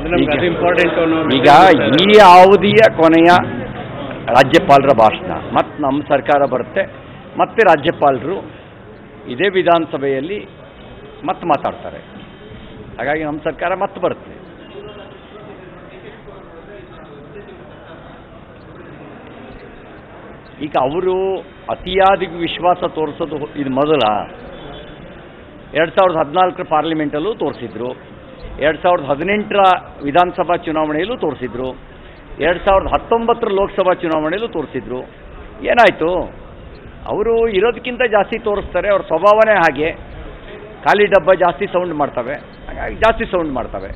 ನಮ್ಗೆ ಅದು ಇಂಪಾರ್ಟೆಂಟ್ ಅನ್ನೋ ಈಗ ಈ ಅವಧಿಯ ಕೊನೆಯ ರಾಜ್ಯಪಾಲರ ಭಾಷಣ ಮತ್ತು ನಮ್ಮ ಸರ್ಕಾರ ಬರುತ್ತೆ ಮತ್ತೆ ರಾಜ್ಯಪಾಲರು ಇದೇ ವಿಧಾನಸಭೆಯಲ್ಲಿ ಮತ್ತೆ ಮಾತಾಡ್ತಾರೆ ಹಾಗಾಗಿ ನಮ್ಮ ಸರ್ಕಾರ ಮತ್ತೆ ಬರುತ್ತೆ ಈಗ ಅವರು ಅತಿಯಾದ ವಿಶ್ವಾಸ ತೋರಿಸೋದು ಇದು ಮೊದಲ ಎರಡು ಸಾವಿರದ ಹದಿನಾಲ್ಕರ ಪಾರ್ಲಿಮೆಂಟಲ್ಲೂ ತೋರಿಸಿದ್ರು ಎರಡು ಸಾವಿರದ ಹದಿನೆಂಟರ ವಿಧಾನಸಭಾ ಚುನಾವಣೆಯಲ್ಲೂ ತೋರಿಸಿದ್ರು ಎರಡು ಸಾವಿರದ ಹತ್ತೊಂಬತ್ತರ ಲೋಕಸಭಾ ಚುನಾವಣೆಯಲ್ಲೂ ತೋರಿಸಿದ್ರು ಏನಾಯಿತು ಅವರು ಇರೋದಕ್ಕಿಂತ ಜಾಸ್ತಿ ತೋರಿಸ್ತಾರೆ ಅವ್ರ ಸ್ವಭಾವನೇ ಹಾಗೆ ಖಾಲಿ ಡಬ್ಬ ಜಾಸ್ತಿ ಸೌಂಡ್ ಮಾಡ್ತವೆ ಹಾಗಾಗಿ ಜಾಸ್ತಿ ಸೌಂಡ್ ಮಾಡ್ತವೆ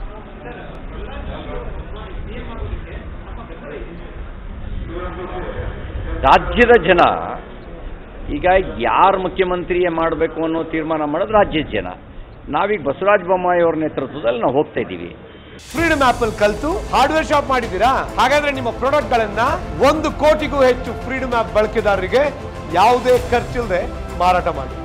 ರಾಜ್ಯದ ಜನ ಈಗ ಯಾರು ಮುಖ್ಯಮಂತ್ರಿಯೇ ಮಾಡಬೇಕು ಅನ್ನೋ ತೀರ್ಮಾನ ಮಾಡೋದು ರಾಜ್ಯದ ಜನ ನಾವೀಗ ಬಸವರಾಜ ಬೊಮ್ಮಾಯಿ ಅವ್ರ ನೇತೃತ್ವದಲ್ಲಿ ನಾವು ಹೋಗ್ತಾ ಇದ್ದೀವಿ ಫ್ರೀಡಮ್ ಆಪ್ ಅಲ್ಲಿ ಕಲ್ತು ಹಾರ್ಡ್ವೇರ್ ಶಾಪ್ ಮಾಡಿದ್ದೀರಾ ಹಾಗಾದ್ರೆ ನಿಮ್ಮ ಪ್ರಾಡಕ್ಟ್ ಗಳನ್ನ ಒಂದು ಕೋಟಿಗೂ ಹೆಚ್ಚು ಫ್ರೀಡಮ್ ಆಪ್ ಬಳಕೆದಾರರಿಗೆ ಯಾವುದೇ ಖರ್ಚಿಲ್ಲದೆ ಮಾರಾಟ ಮಾಡಿ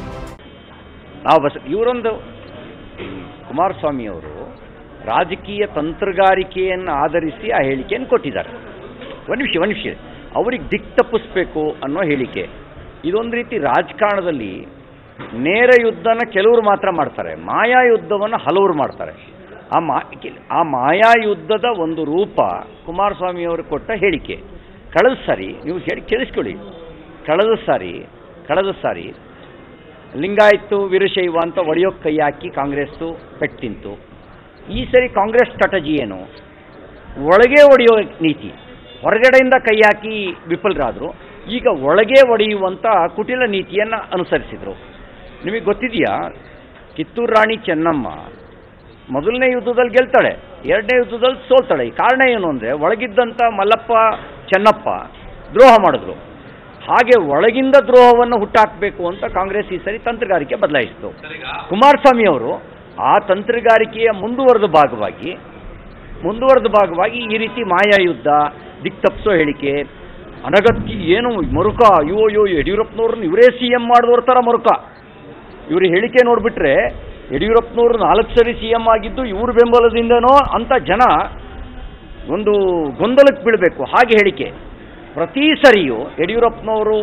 ನಾವು ಬಸ್ ಇವರೊಂದು ಈ ಕುಮಾರಸ್ವಾಮಿ ಅವರು ರಾಜಕೀಯ ತಂತ್ರಗಾರಿಕೆಯನ್ನು ಆಧರಿಸಿ ಆ ಹೇಳಿಕೆಯನ್ನು ಕೊಟ್ಟಿದ್ದಾರೆ ಒಂದು ನಿಮಿಷ ಒಂದು ನಿಮಿಷ ಅವ್ರಿಗೆ ದಿಕ್ ತಪ್ಪಿಸ್ಬೇಕು ಅನ್ನೋ ಹೇಳಿಕೆ ಇದೊಂದು ರೀತಿ ರಾಜಕಾರಣದಲ್ಲಿ ನೇರ ಯುದ್ಧನ ಕೆಲವರು ಮಾತ್ರ ಮಾಡ್ತಾರೆ ಮಾಯಾ ಯುದ್ಧವನ್ನು ಹಲವರು ಮಾಡ್ತಾರೆ ಆ ಮಾ ಕೆ- ಆ ಮಾಯಾ ಯುದ್ಧದ ಒಂದು ರೂಪ ಕುಮಾರಸ್ವಾಮಿ ಅವರು ಕೊಟ್ಟ ಹೇಳಿಕೆ ಕಳೆದ ಸಾರಿ ನೀವು ಹೇಳಿ ಕೇಳಿಸ್ಕೊಳ್ಳಿ ಕಳೆದ ಸಾರಿ ಕಳೆದ ಸಾರಿ ಲಿಂಗಾಯತ್ತು ವೀರಶೈವ ಅಂತ ಒಡೆಯೋಕ್ಕೆ ಕೈ ಹಾಕಿ ಕಾಂಗ್ರೆಸ್ಸು ಪೆಟ್ಟು ತಿಂತು ಈ ಸರಿ ಕಾಂಗ್ರೆಸ್ ಸ್ಟ್ರಾಟಜಿ ಏನು ಒಳಗೆ ಒಡೆಯೋ ನೀತಿ ಹೊರಗಡೆಯಿಂದ ಕೈ ಹಾಕಿ ವಿಫಲರಾದರು ಈಗ ಒಳಗೆ ಒಡೆಯುವಂಥ ಕುಟಿಲ ನೀತಿಯನ್ನು ಅನುಸರಿಸಿದರು ನಿಮಗೆ ಗೊತ್ತಿದೆಯಾ ಕಿತ್ತೂರು ರಾಣಿ ಚೆನ್ನಮ್ಮ ಮೊದಲನೇ ಯುದ್ಧದಲ್ಲಿ ಗೆಲ್ತಾಳೆ ಎರಡನೇ ಯುದ್ಧದಲ್ಲಿ ಸೋಲ್ತಾಳೆ ಈ ಕಾರಣ ಏನು ಅಂದರೆ ಒಳಗಿದ್ದಂಥ ಮಲ್ಲಪ್ಪ ಚೆನ್ನಪ್ಪ ದ್ರೋಹ ಮಾಡಿದ್ರು ಹಾಗೆ ಒಳಗಿಂದ ದ್ರೋಹವನ್ನು ಹುಟ್ಟಾಕಬೇಕು ಅಂತ ಕಾಂಗ್ರೆಸ್ ಈ ಸರಿ ತಂತ್ರಗಾರಿಕೆ ಬದಲಾಯಿಸಿತು ಕುಮಾರಸ್ವಾಮಿ ಅವರು ಆ ತಂತ್ರಗಾರಿಕೆಯ ಮುಂದುವರೆದ ಭಾಗವಾಗಿ ಮುಂದುವರೆದ ಭಾಗವಾಗಿ ಈ ರೀತಿ ಮಾಯಾ ಯುದ್ಧ ದಿಕ್ ತಪ್ಪಿಸೋ ಹೇಳಿಕೆ ಅನಗತ್ಯ ಏನು ಮರುಕ ಅಯ್ಯೋ ಅಯ್ಯೋ ಯಡಿಯೂರಪ್ಪನವ್ರನ್ನ ಇವರೇ ಸಿ ಎಂ ಮಾಡಿದವ್ರ ಥರ ಮರುಕ ಇವ್ರ ಹೇಳಿಕೆ ನೋಡಿಬಿಟ್ರೆ ಯಡಿಯೂರಪ್ಪನವರು ನಾಲ್ಕು ಸರಿ ಸಿ ಎಂ ಆಗಿದ್ದು ಇವ್ರ ಬೆಂಬಲದಿಂದನೋ ಅಂತ ಜನ ಒಂದು ಗೊಂದಲಕ್ಕೆ ಬೀಳಬೇಕು ಹಾಗೆ ಹೇಳಿಕೆ ಪ್ರತಿ ಸರಿಯೂ ಯಡಿಯೂರಪ್ಪನವರು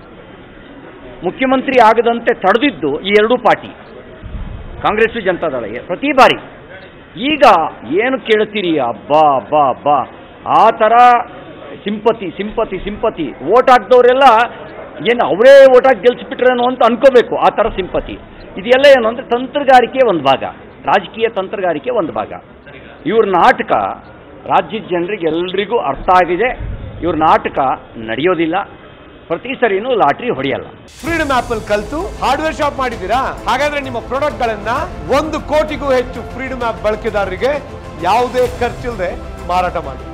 ಮುಖ್ಯಮಂತ್ರಿ ಆಗದಂತೆ ತಡೆದಿದ್ದು ಈ ಎರಡೂ ಪಾರ್ಟಿ ಕಾಂಗ್ರೆಸ್ಸು ಜನತಾದಳಗೆ ಪ್ರತಿ ಬಾರಿ ಈಗ ಏನು ಕೇಳ್ತೀರಿ ಅಬ್ಬಾ ಅಬ್ಬಾ ಅಬ್ಬಾ ಆ ಥರ ಸಿಂಪತಿ ಸಿಂಪತಿ ಸಿಂಪತಿ ಓಟ್ ಹಾಕ್ದವರೆಲ್ಲ ಏನು ಅವರೇ ಓಟ್ ಹಾಕಿ ಗೆಲ್ಸ್ಬಿಟ್ರೇನೋ ಅಂತ ಅನ್ಕೋಬೇಕು ಆ ಥರ ಸಿಂಪತಿ ಇದೆಲ್ಲ ಏನು ಅಂದರೆ ತಂತ್ರಗಾರಿಕೆ ಒಂದು ಭಾಗ ರಾಜಕೀಯ ತಂತ್ರಗಾರಿಕೆ ಒಂದು ಭಾಗ ಇವ್ರ ನಾಟಕ ರಾಜ್ಯದ ಜನರಿಗೆ ಎಲ್ರಿಗೂ ಅರ್ಥ ಆಗಿದೆ ಇವ್ರ ನಾಟಕ ನಡೆಯೋದಿಲ್ಲ ಪ್ರತಿ ಸರಿನೂ ಲಾಟ್ರಿ ಹೊಡೆಯಲ್ಲ ಫ್ರೀಡಮ್ ಆಪ್ ಅಲ್ಲಿ ಕಲ್ತು ಹಾರ್ಡ್ವೇರ್ ಶಾಪ್ ಮಾಡಿದ್ದೀರಾ ಹಾಗಾದ್ರೆ ನಿಮ್ಮ ಪ್ರಾಡಕ್ಟ್ ಗಳನ್ನ ಒಂದು ಕೋಟಿಗೂ ಹೆಚ್ಚು ಫ್ರೀಡಮ್ ಆಪ್ ಬಳಕೆದಾರರಿಗೆ ಯಾವುದೇ ಖರ್ಚಿಲ್ಲದೆ ಮಾರಾಟ ಮಾಡಿ